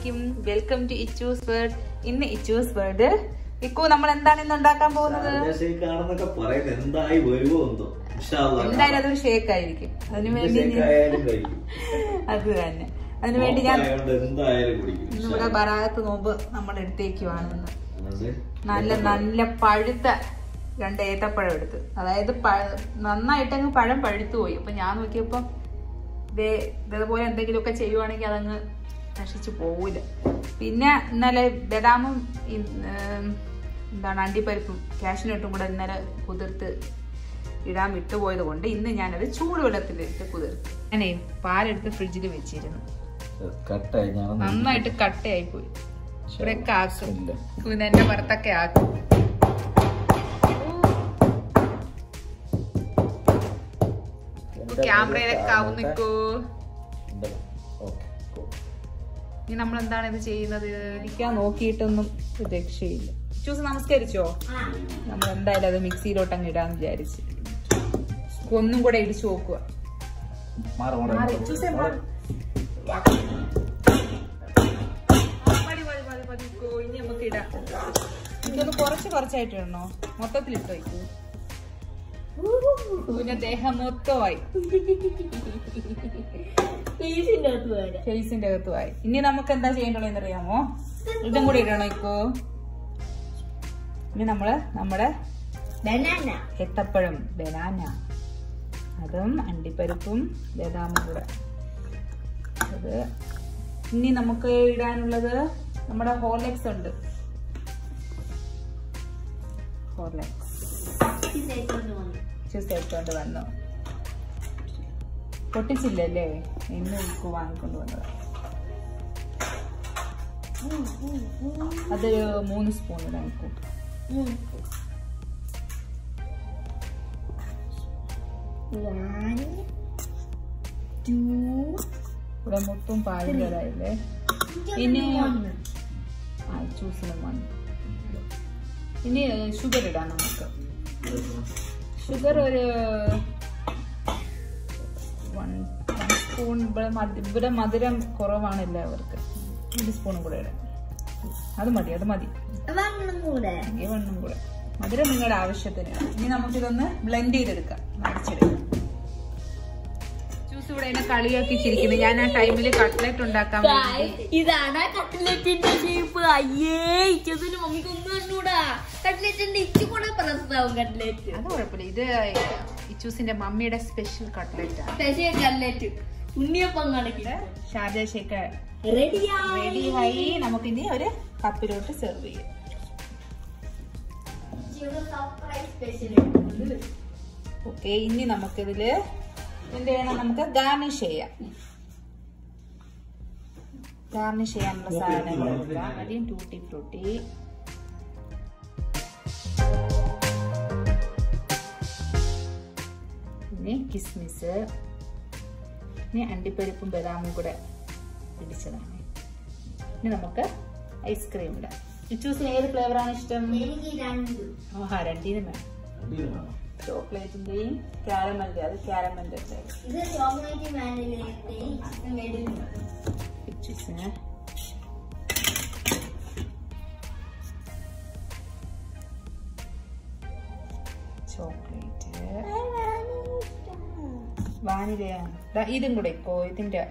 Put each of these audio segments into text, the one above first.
അസ്സലാമലൈക്കും welcome to Ichu's word ഇന്ന് Ichu's word ഇക്കു നമ്മൾ എന്താണ് ഇന്ന് ഉണ്ടാക്കാൻ പോകുന്നത് ഷേക്കാണെന്നൊക്കെ പറയുന്നത് എന്തായി വരുമോ എന്തോ ഇൻഷാ അല്ലാ. എന്തായാലും അതൊരു ഷേക്ക് ആയിരിക്കും അതിനു എന്ത് വേണ്ടി ഷേക്ക് ഞാൻ- ആയാലും കഴിക്കും അത് തന്നെ അതിനു വേണ്ടി ഞാൻ നോമ്പായോണ്ട് എന്തായാലും കുടിക്കും ഇന്ന് ഇൻഷാ ഇവിടെ അല്ലാ. ബറാത്ത് നോമ്പ് നമ്മൾ എടുത്തേക്കുവാണ് ഇന്ന് അതുകൊണ്ട് നല്ല നല്ല പഴുത്ത രണ്ട് ഏത്തപ്പഴം എടുത്ത് അതായത് പഴ- നന്നായിട്ടങ്ങ് പഴം പഴുത്തു പോയി അപ്പൊ ഞാൻ നോക്കിയപ്പം ദേ ഇതേപോലെ എന്തെങ്കിലുമൊക്കെ ചെയ്യുവാണെങ്കിൽ അതങ്ങ് നശിച്ചു പോവില്ല പിന്നെ ഇന്നലെ ബദാമും ഇ- ഏം, എന്താണ് അണ്ടിപ്പരിപ്പും കാഷ്നട്ടും കൂടെ ഇന്നലെ കുതിർത്ത് ഇടാൻ വിട്ടുപോയത് കൊണ്ട് ഇന്ന് ഞാനത് ചൂടുവെള്ളത്തിലിട്ട് കുതിർത്ത് ഞാനേ പാലെടുത്ത് ഫ്രിഡ്ജിൽ വെച്ചിരുന്നു കട്ടായി ഞാൻ നന്നായിട്ട് കട്ടയായി പോയി ഇവിടെയൊക്കെ ആക്കും ഇല്ല. പിന്നെ എന്റെ പുറത്തൊക്കെ ആക്കും ക്യാമറയിലൊക്കെ ആവും നിക്കൂ ഇനി നമ്മൾ എന്താണ് ഇത് ചെയ്യുന്നത് ഇരിക്കാൻ നോക്കിയിട്ടൊന്നും ഒരു രക്ഷയില്ല ചൂസ് നമസ്കരിച്ചോ നമ്മൾ എന്തായാലും അത് മിക്സിയിലോട്ട് അങ്ങ് ഇടാന്ന് വിചാരിച്ച് ഒന്നും കൂടെ ഇടിച്ചു നോക്കുക മാറി. ചൂസേ മാറി. മതി, മതി, മതി, മതി. ഇക്കോ, ഇനി നമുക്ക് ഇടാം ഇതൊന്ന് കുറച്ച് കുറച്ചായിട്ട് ഇടണോ മൊത്തത്തിൽ ഇട്ടോ ഇക്കു പിന്നെ ദേഹം മൊത്തമായി ഫേസിന്റെ അകത്തുമായി ഇനി നമുക്ക് എന്താ ചെയ്യേണ്ടുള്ളതെന്ന് അറിയാമോ ഇതും കൂടി ഇടണോ ഇക്കോ ഇനി നമ്മള് നമ്മുടെ എത്തപ്പഴം ബനാന അതും അണ്ടിപ്പരിപ്പും ബദാമും കൂടെ അത് ഇനി നമുക്ക് ഇടാനുള്ളത് നമ്മുടെ ഹോർലെക്സ് ഉണ്ട് ഹോർലെക്സ് ചൂസ് എടുത്തോണ്ട് വന്നു പൊട്ടിച്ചില്ലല്ലേ ഇന്ന് ഉക്ക് വാങ്ങിക്കൊണ്ട് വന്നത് അതൊരു മൂന്ന് സ്പൂൺ ഇടാൻ കൂട്ടും ഇവിടെ മൊത്തം പാലിൻ്റെ ഇതായില്ലേ ഇനി ആ ചൂസിന് വന്നു ഇനി ഷുഗർ ഇടാം നമുക്ക് ഷുഗർ ഒരു വൺ വൺ സ്പൂൺ ഇവിടെ മധു ഇവിടെ മധുരം കുറവാണ് എല്ലാവർക്കും ഒരു സ്പൂണും കൂടെ ഇടാം അത് മതി അത് മതി ഈ വണ്ണും കൂടെ മധുരം നിങ്ങളുടെ ആവശ്യത്തിന് ഇനി നമുക്കിതൊന്ന് ബ്ലെൻഡ് ചെയ്തെടുക്കാം നടിച്ചെടുക്കാം ജ്യൂസ് ഇവിടെ എന്നെ കളിയാക്കി ചിരിക്കുന്നത് ഞാൻ ആ ടൈമിൽ കട്ട്ലറ്റ് ഉണ്ടാക്കാൻ വേണ്ടി ഇതാണ് കട്ട്ലറ്റിന്റെ ഷേപ്പ് അയ്യേ ഇച്ചതിന് മമ്മിക്ക് ഒന്നും കണ്ടൂടാ കട്ട്ലറ്റിന്റെ ഇച്ചു കൂടെ പ്രസ്താവും കട്ട്ലറ്റ് അത് കുഴപ്പമില്ല ഇത് ഇച്ചൂസിന്റെ മമ്മിയുടെ സ്പെഷ്യൽ കട്ട്ലറ്റ് ആണ് സ്പെഷ്യൽ കട്ട്ലറ്റ് ഉണ്ണിയപ്പം കണക്കിട്ട് ഷാർജ ഷേക്ക് റെഡിയാ റെഡി ആയി നമുക്കിനി ഒരു കപ്പിലോട്ട് സെർവ് ചെയ്യാം സർപ്രൈസ് സ്പെഷ്യൽ ഓക്കെ ഇനി നമുക്കിതില് എന്ത് ചെയ്യണം നമുക്ക് ഗാർണിഷ് ചെയ്യാം ഗാർണിഷ് ചെയ്യാനുള്ള സാധനങ്ങൾ എടുക്കാം. ആദ്യം ടൂട്ടി ഫ്രൂട്ടി പിന്നെ കിസ്മിസ് ഇനി അണ്ടിപ്പരിപ്പും ബദാമും കൂടെ പിടിച്ചതാണ് ഇനി നമുക്ക് ഐസ്ക്രീം ഇടാം ചൂസിന് ഏത് ഫ്ലേവറാണ് ഇഷ്ടം എനിക്ക് രണ്ട് ആഹാ രണ്ടിനും വേണം ചോക്ലേറ്റിന്റെയും കാരമലിന്റെ അത് കാരമലിന്റെ ഫ്ലേവർ ഇത് ചോക്ലേറ്റ് വാനിലയുടെയും മിഡിൽ പിച്ചീസിന് ചോക്ലേറ്റ് വാനിലയാണ് ദാ ഇതും കൂടെ ഇക്കോ ഇതിന്റെ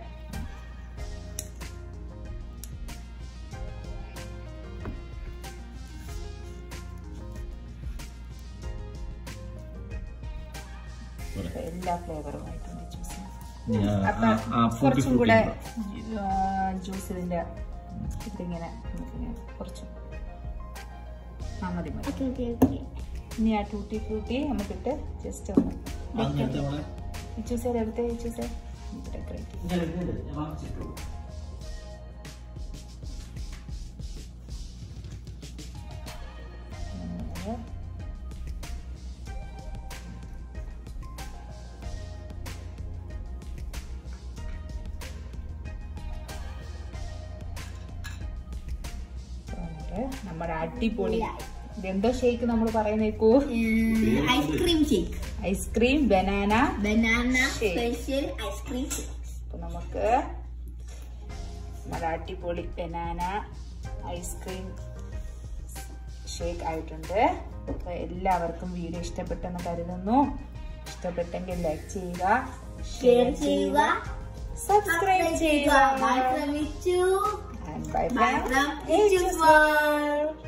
എല്ലാ ഫ്ലേവറും ആയിട്ടുണ്ട് ജ്യൂസിന് അപ്പൊ കുറച്ചും കൂടെ ജ്യൂസ് ഇതിന്റെ ഇതിങ്ങനെ നമുക്കിങ്ങനെ കുറച്ചും ആ മതി മതി ഓക്കെ ഓക്കെ ഓക്കെ ഇനി ആ ടൂട്ടി ഫ്രൂട്ടി നമുക്കിട്ട് ജസ്റ്റ് ഒന്ന് ജ്യൂസ് എടുത്ത് ജ്യൂസ് ഡെക്കറേറ്റ് നമ്മുടെ അടിപൊളി ഇതെന്തോ ഷേക്ക് നമ്മൾ പറയുന്നേക്കൂ ice cream shake ice cream banana banana Shake. Special ice cream shake അപ്പൊ നമുക്ക് നല്ല അടിപൊളി ബനാന ഐസ്ക്രീം ഷേക്ക് ആയിട്ടുണ്ട് അപ്പൊ എല്ലാവർക്കും വീഡിയോ ഇഷ്ടപ്പെട്ടെന്ന് കരുതുന്നു ഇഷ്ടപ്പെട്ടെങ്കിൽ ലൈക്ക് ചെയ്യുക ഷെയർ ചെയ്യുക സബ്സ്ക്രൈബ് ചെയ്യുക bye from Ichu bye bye from Ichu